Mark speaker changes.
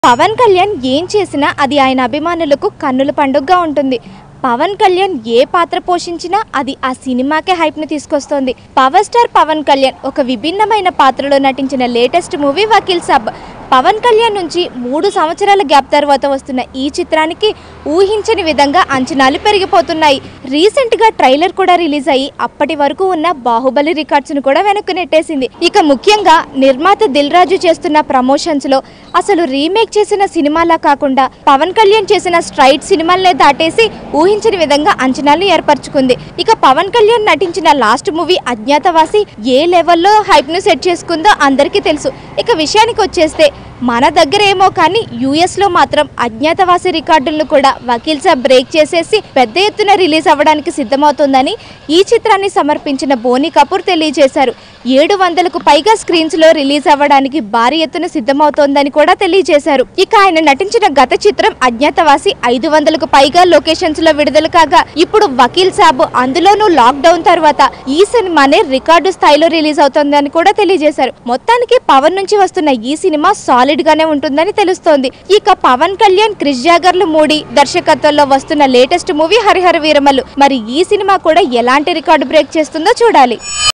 Speaker 1: పవన్ కళ్యాణ్ ఏం చేసినా అది ఆయన అభిమానులకు కన్నుల పండుగగా ఉంటుంది పవన్ కళ్యాణ్ ఏ పాత్ర పోషించినా అది ఆ సినిమాకే హైప్ని తీసుకొస్తోంది పవర్ స్టార్ పవన్ కళ్యాణ్ ఒక విభిన్నమైన పాత్రలో నటించిన లేటెస్ట్ మూవీ వకీల్ సాబ్ పవన్ కళ్యాణ్ నుంచి మూడు సంవత్సరాల గ్యాప్ తర్వాత వస్తున్న ఈ చిత్రానికి ఊహించని విధంగా అంచనాలు పెరిగిపోతున్నాయి రీసెంట్గా ట్రైలర్ కూడా రిలీజ్ అయ్యి అప్పటి వరకు ఉన్న బాహుబలి రికార్డ్స్ను కూడా వెనక్కి నెట్టేసింది ఇక ముఖ్యంగా నిర్మాత దిల్ రాజు చేస్తున్న ప్రమోషన్స్లో అసలు రీమేక్ చేసిన సినిమాలా కాకుండా పవన్ కళ్యాణ్ చేసిన స్ట్రైట్ సినిమాలనే దాటేసి ఊహించని విధంగా అంచనాలు ఏర్పరచుకుంది ఇక పవన్ కళ్యాణ్ నటించిన లాస్ట్ మూవీ అజ్ఞాతవాసి ఏ లెవెల్లో హైప్ను సెట్ చేసుకుందో అందరికీ తెలుసు ఇక విషయానికి వచ్చేస్తే మన దగ్గర ఏమో కానీ యుఎస్ లో మాత్రం అజ్ఞాతవాసి రికార్డులను కూడా వకీల్ సాబ్ బ్రేక్ చేసేసి పెద్ద ఎత్తున రిలీజ్ అవ్వడానికి సిద్ధమవుతోందని ఈ చిత్రాన్ని సమర్పించిన బోనీ కపూర్ తెలియజేశారు ఏడు వందలకు పైగా స్క్రీన్స్ లో రిలీజ్ అవ్వడానికి భారీ ఎత్తున సిద్ధమవుతోందని కూడా తెలియజేశారు ఇక ఆయన నటించిన గత చిత్రం అజ్ఞాతవాసి ఐదు వందలకు పైగా లొకేషన్స్ లో విడుదల కాగా ఇప్పుడు వకీల్ సాబ్ అందులోనూ లాక్ డౌన్ తర్వాత ఈ సినిమానే రికార్డు స్థాయిలో రిలీజ్ అవుతోందని కూడా తెలియజేశారు మొత్తానికి పవన్ నుంచి వస్తున్న ఈ సినిమా సాలిడ్ గానే ఉంటుందని తెలుస్తోంది ఇక పవన్ కళ్యాణ్ క్రిష్ జాగర్లు మూడి దర్శకత్వంలో వస్తున్న లేటెస్ట్ మూవీ హరిహర వీరమల్లు మరి ఈ సినిమా కూడా ఎలాంటి రికార్డు బ్రేక్ చేస్తుందో చూడాలి